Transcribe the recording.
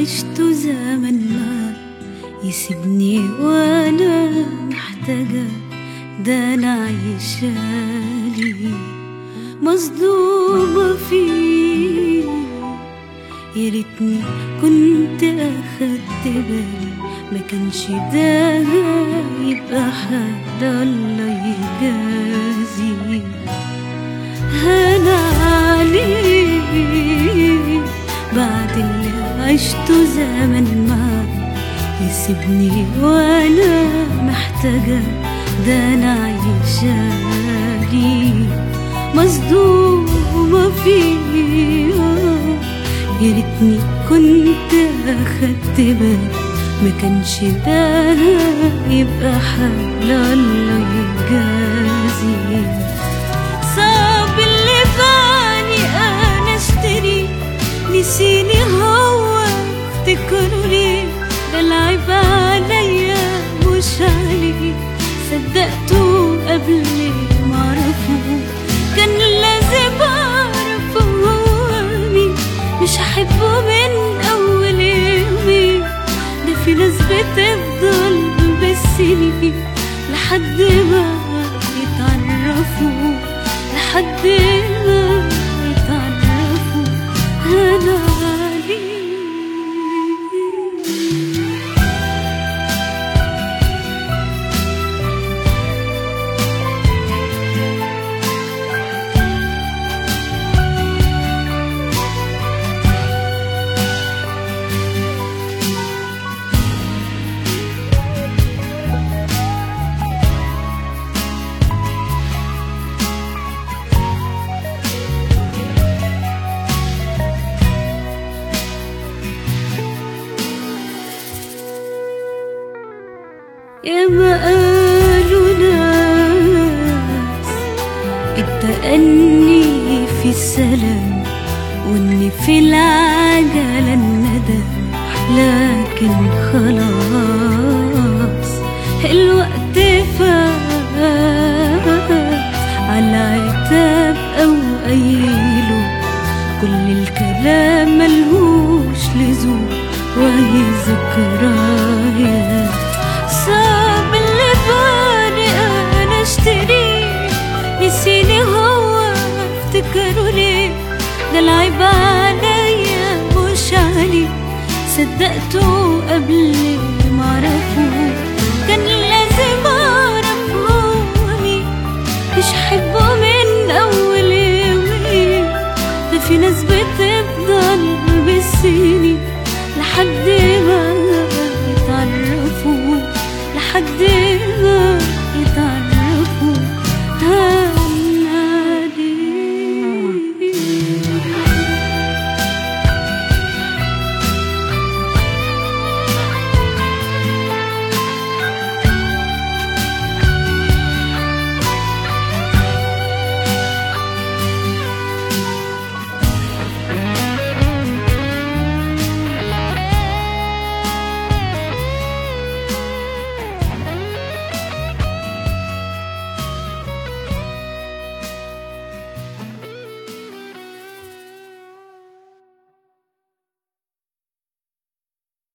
عشته زمن ما يسيبني وانا محتاجة ده انا عايشالي مصدومة فيه يا ريتني كنت اخدت بالي ما كانش ده يبقى حد الله يجازي هنا عليه بعد اللي عشته زمن معاه يسيبني وانا محتاجة ده انا عايشالي مصدومة فيه يا ريتني كنت اخدت بالي ما كانش ده يبقى حال الله يجازي صعب اللي باني انا اشتري نسيني هو افتكروا ليه ده العيب عليا مش عليه صدقته قبل ما اعرفه كان لازم اعرفه هو مين مش هحبه من اول يومين ده في ناس بتفضل بالسنين لحد ما يتعرفوا لحد ما يتعرفوا انا عليه يا ما قالوا ناس التأني في السلام وإن في العجلة الندم لكن خلاص الوقت فات على عتاب أو قيله كل الكلام ملهوش لزوم وهي ذكريات صعب اللي باني انا اشتري نسيني هو افتكروا ليه ده العيب عليا مش عليه صدقته قبل